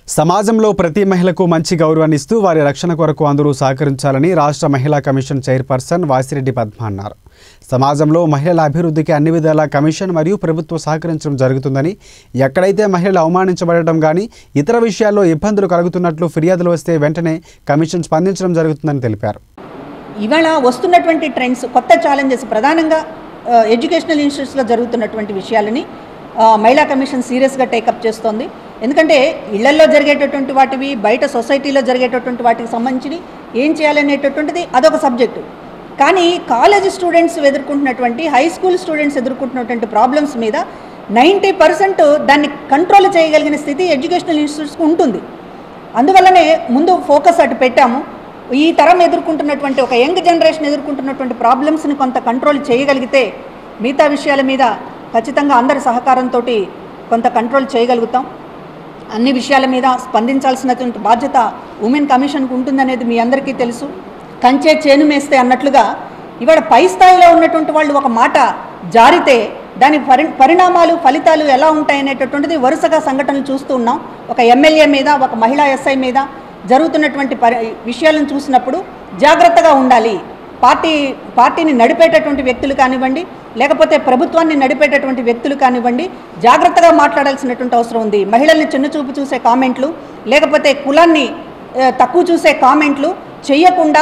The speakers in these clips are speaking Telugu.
సమాజంలో ప్రతి మహిళకు మంచి గౌరవాన్ని ఇస్తూ వారి రక్షణ కొరకు అందరూ సహకరించాలని రాష్ట్ర మహిళా కమిషన్ చైర్పర్సన్ వాసిరెడ్డి పద్మ అన్నారు సమాజంలో మహిళల అభివృద్ధికి అన్ని విధాల కమిషన్ మరియు ప్రభుత్వం సహకరించడం జరుగుతుందని ఎక్కడైతే మహిళలు అవమానించబడటం కానీ ఇతర విషయాల్లో ఇబ్బందులు కలుగుతున్నట్లు ఫిర్యాదులు వస్తే వెంటనే కమిషన్ స్పందించడం జరుగుతుందని తెలిపారు ఇవాళ వస్తున్నటువంటి ట్రెండ్స్ కొత్త ఛాలెంజెస్ ప్రధానంగా ఆ, ఎడ్యుకేషనల్ ఇన్స్టిట్యూట్స్లో జరుగుతున్నటువంటి విషయాలని ఆ, మహిళా కమిషన్ సీరియస్గా టేకప్ చేస్తోంది ఎందుకంటే ఇళ్లల్లో జరిగేటటువంటి వాటివి బయట సొసైటీలో జరిగేటటువంటి వాటికి సంబంధించి ఏం చేయాలనేటటువంటిది అదొక సబ్జెక్టు కానీ కాలేజ్ స్టూడెంట్స్ ఎదుర్కొంటున్నటువంటి హై స్కూల్ స్టూడెంట్స్ ఎదుర్కొంటున్నటువంటి ప్రాబ్లమ్స్ మీద నైంటీ పర్సెంట్ దాన్ని కంట్రోల్ చేయగలిగిన స్థితి ఎడ్యుకేషనల్ ఇన్స్టిట్యూట్స్కి ఉంటుంది అందువల్లనే ముందు ఫోకస్ అటు పెట్టాము ఈ తరం ఎదుర్కొంటున్నటువంటి ఒక యంగ్ జనరేషన్ ఎదుర్కొంటున్నటువంటి ప్రాబ్లమ్స్ని కొంత కంట్రోల్ చేయగలిగితే మిగతా విషయాల మీద ఖచ్చితంగా అందరి సహకారంతో కొంత కంట్రోల్ చేయగలుగుతాం అన్ని విషయాల మీద స్పందించాల్సినటువంటి బాధ్యత ఉమెన్ కమిషన్కి ఉంటుందనేది మీ అందరికీ తెలుసు కంచే చేను మేస్తే అన్నట్లుగా ఇవాళ పై స్థాయిలో ఉన్నటువంటి వాళ్ళు ఒక మాట జారితే దాని పరి పరిణామాలు ఫలితాలు ఎలా ఉంటాయనేటటువంటిది వరుసగా సంఘటనలు చూస్తూ ఉన్నాం ఒక ఎమ్మెల్యే మీద ఒక మహిళా ఎస్ఐ మీద జరుగుతున్నటువంటి పరి విషయాలను చూసినప్పుడు జాగ్రత్తగా ఉండాలి పార్టీ పార్టీని నడిపేటటువంటి వ్యక్తులు కానివ్వండి లేకపోతే ప్రభుత్వాన్ని నడిపేటటువంటి వ్యక్తులు కానివ్వండి జాగ్రత్తగా మాట్లాడాల్సినటువంటి అవసరం ఉంది మహిళల్ని చిన్నచూపు చూసే కామెంట్లు లేకపోతే కులాన్ని ఆ, తక్కువ చూసే కామెంట్లు చేయకుండా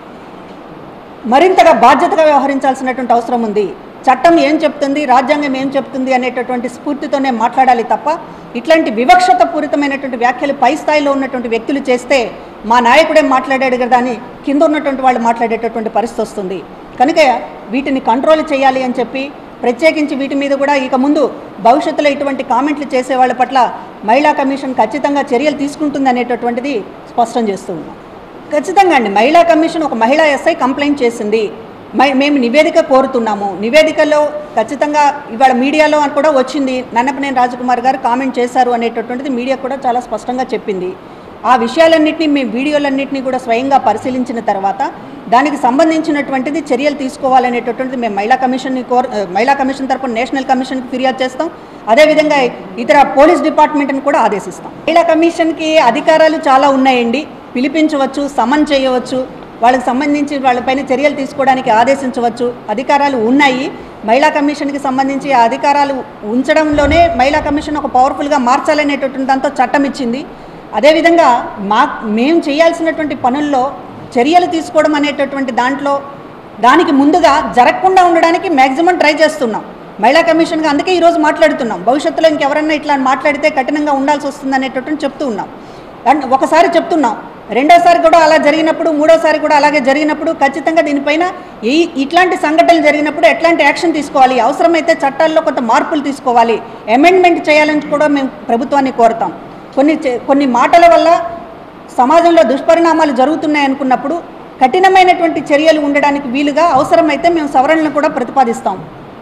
మరింతగా బాధ్యతగా వ్యవహరించాల్సినటువంటి అవసరం ఉంది చట్టం ఏం చెప్తుంది రాజ్యాంగం ఏం చెప్తుంది అనేటటువంటి స్ఫూర్తితోనే మాట్లాడాలి తప్ప ఇట్లాంటి వివక్షత పూరితమైనటువంటి వ్యాఖ్యలు పై స్థాయిలో ఉన్నటువంటి వ్యక్తులు చేస్తే మా నాయకుడే మాట్లాడాడు కదా అని కింద ఉన్నటువంటి వాళ్ళు మాట్లాడేటటువంటి పరిస్థితి వస్తుంది కనుక వీటిని కంట్రోల్ చేయాలి అని చెప్పి ప్రత్యేకించి వీటి మీద కూడా ఇక ముందు భవిష్యత్తులో ఇటువంటి కామెంట్లు చేసే వాళ్ళ పట్ల మహిళా కమిషన్ ఖచ్చితంగా చర్యలు తీసుకుంటుంది అనేటటువంటిది స్పష్టం చేస్తూ ఉన్నాం ఖచ్చితంగా అండి మహిళా కమిషన్ ఒక మహిళా ఎస్ఐ కంప్లైంట్ చేసింది మై మేము నివేదిక కోరుతున్నాము నివేదికలో ఖచ్చితంగా ఇవాళ మీడియాలో అని కూడా వచ్చింది నన్నపనేని రాజకుమార్ గారు కామెంట్ చేశారు అనేటటువంటిది మీడియా కూడా చాలా స్పష్టంగా చెప్పింది ఆ విషయాలన్నింటినీ మేము వీడియోలన్నింటినీ కూడా స్వయంగా పరిశీలించిన తర్వాత దానికి సంబంధించినటువంటిది చర్యలు తీసుకోవాలనేటటువంటిది మేము మహిళా కమిషన్ని కోర్ మహిళా కమిషన్ తరపున నేషనల్ కమిషన్కి ఫిర్యాదు చేస్తాం అదేవిధంగా ఇతర పోలీస్ డిపార్ట్మెంట్ని కూడా ఆదేశిస్తాం మహిళా కమిషన్కి అధికారాలు చాలా ఉన్నాయండి పిలిపించవచ్చు సమన్ చేయవచ్చు వాళ్ళకి సంబంధించి వాళ్ళపైన చర్యలు తీసుకోవడానికి ఆదేశించవచ్చు అధికారాలు ఉన్నాయి మహిళా కమిషన్కి సంబంధించి ఆ అధికారాలు ఉంచడంలోనే మహిళా కమిషన్ ఒక పవర్ఫుల్గా మార్చాలనేటటువంటి దాంతో చట్టం ఇచ్చింది అదేవిధంగా మా మేము చేయాల్సినటువంటి పనుల్లో చర్యలు తీసుకోవడం అనేటటువంటి దాంట్లో దానికి ముందుగా జరగకుండా ఉండడానికి మ్యాక్సిమం ట్రై చేస్తున్నాం మహిళా కమిషన్గా అందుకే ఈరోజు మాట్లాడుతున్నాం భవిష్యత్తులో ఇంకెవరన్నా ఇట్లా మాట్లాడితే కఠినంగా ఉండాల్సి వస్తుంది అనేటటువంటి చెప్తూ ఉన్నాం అండ్ ఒకసారి చెప్తున్నాం రెండోసారి కూడా అలా జరిగినప్పుడు మూడోసారి కూడా అలాగే జరిగినప్పుడు ఖచ్చితంగా దీనిపైన ఈ ఇట్లాంటి సంఘటనలు జరిగినప్పుడు ఎట్లాంటి యాక్షన్ తీసుకోవాలి అవసరమైతే చట్టాల్లో కొంత మార్పులు తీసుకోవాలి అమెండ్మెంట్ చేయాలని కూడా మేము ప్రభుత్వాన్ని కోరుతాం కొన్ని చే- కొన్ని మాటల వల్ల సమాజంలో దుష్పరిణామాలు జరుగుతున్నాయి అనుకున్నప్పుడు కఠినమైనటువంటి చర్యలు ఉండడానికి వీలుగా అవసరమైతే మేము సవరణలను కూడా ప్రతిపాదిస్తాం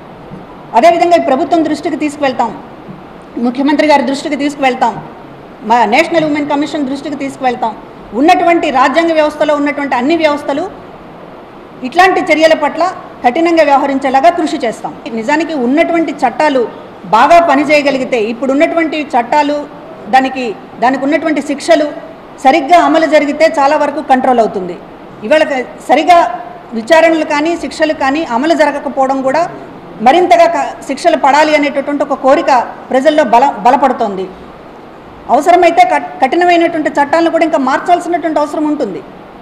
అదేవిధంగా ఈ ప్రభుత్వం దృష్టికి తీసుకువెళ్తాం ముఖ్యమంత్రి గారి దృష్టికి తీసుకువెళ్తాం మా నేషనల్ ఉమెన్ కమిషన్ దృష్టికి తీసుకువెళ్తాం ఉన్నటువంటి రాజ్యాంగ వ్యవస్థలో ఉన్నటువంటి అన్ని వ్యవస్థలు ఇట్లాంటి చర్యల పట్ల కఠినంగా వ్యవహరించేలాగా కృషి చేస్తాం నిజానికి ఉన్నటువంటి చట్టాలు బాగా పనిచేయగలిగితే ఇప్పుడు ఉన్నటువంటి చట్టాలు దానికి దానికి ఉన్నటువంటి శిక్షలు సరిగ్గా అమలు జరిగితే చాలా వరకు కంట్రోల్ అవుతుంది ఇవాళ క- సరిగా విచారణలు కానీ శిక్షలు కానీ అమలు జరగకపోవడం కూడా మరింతగా క- శిక్షలు పడాలి అనేటటువంటి ఒక కోరిక ప్రజల్లో బల బలపడుతోంది అవసరమైతే కట్- కఠినమైనటువంటి చట్టాలను కూడా ఇంకా మార్చాల్సినటువంటి అవసరం ఉంటుంది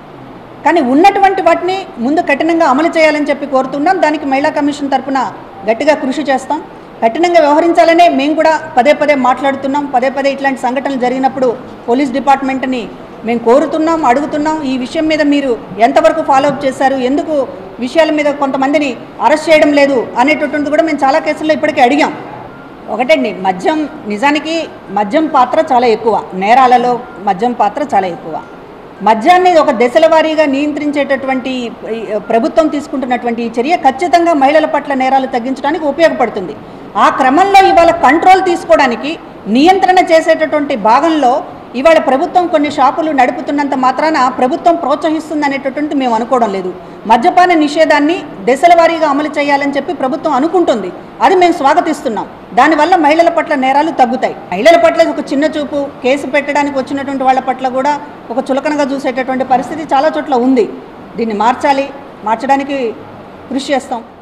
కానీ ఉన్నటువంటి వాటిని ముందు కఠినంగా అమలు చేయాలని చెప్పి కోరుతున్నాం దానికి మహిళా కమిషన్ తరపున గట్టిగా కృషి చేస్తాం కఠినంగా వ్యవహరించాలనే మేము కూడా పదే పదే మాట్లాడుతున్నాం పదే పదే ఇట్లాంటి సంఘటనలు జరిగినప్పుడు పోలీస్ డిపార్ట్మెంట్ని మేము కోరుతున్నాం అడుగుతున్నాం ఈ విషయం మీద మీరు ఎంతవరకు ఫాలోఅప్ చేశారు ఎందుకు విషయాల మీద కొంతమందిని అరెస్ట్ చేయడం లేదు అనేటటువంటిది కూడా మేము చాలా కేసుల్లో ఇప్పటికే అడిగాం ఒకటండి మద్యం నిజానికి మద్యం పాత్ర చాలా ఎక్కువ నేరాలలో మద్యం పాత్ర చాలా ఎక్కువ మద్యాన్ని ఒక దశల వారీగా నియంత్రించేటటువంటి ఈ ప్రభుత్వం తీసుకుంటున్నటువంటి ఈ చర్య ఖచ్చితంగా మహిళల పట్ల నేరాలు తగ్గించడానికి ఉపయోగపడుతుంది ఆ క్రమంలో ఇవాళ కంట్రోల్ తీసుకోవడానికి నియంత్రణ చేసేటటువంటి భాగంలో ఇవాళ ప్రభుత్వం కొన్ని షాపులు నడుపుతున్నంత మాత్రాన ప్రభుత్వం ప్రోత్సహిస్తుంది అనేటటువంటి మేము అనుకోవడం లేదు మద్యపాన నిషేధాన్ని దశల వారీగా అమలు చేయాలని చెప్పి ప్రభుత్వం అనుకుంటుంది అది మేము స్వాగతిస్తున్నాం దానివల్ల మహిళల పట్ల నేరాలు తగ్గుతాయి మహిళల పట్ల ఒక చిన్న చూపు కేసు పెట్టడానికి వచ్చినటువంటి వాళ్ళ పట్ల కూడా ఒక చులకనగా చూసేటటువంటి పరిస్థితి చాలా చోట్ల ఉంది దీన్ని మార్చాలి మార్చడానికి కృషి చేస్తాం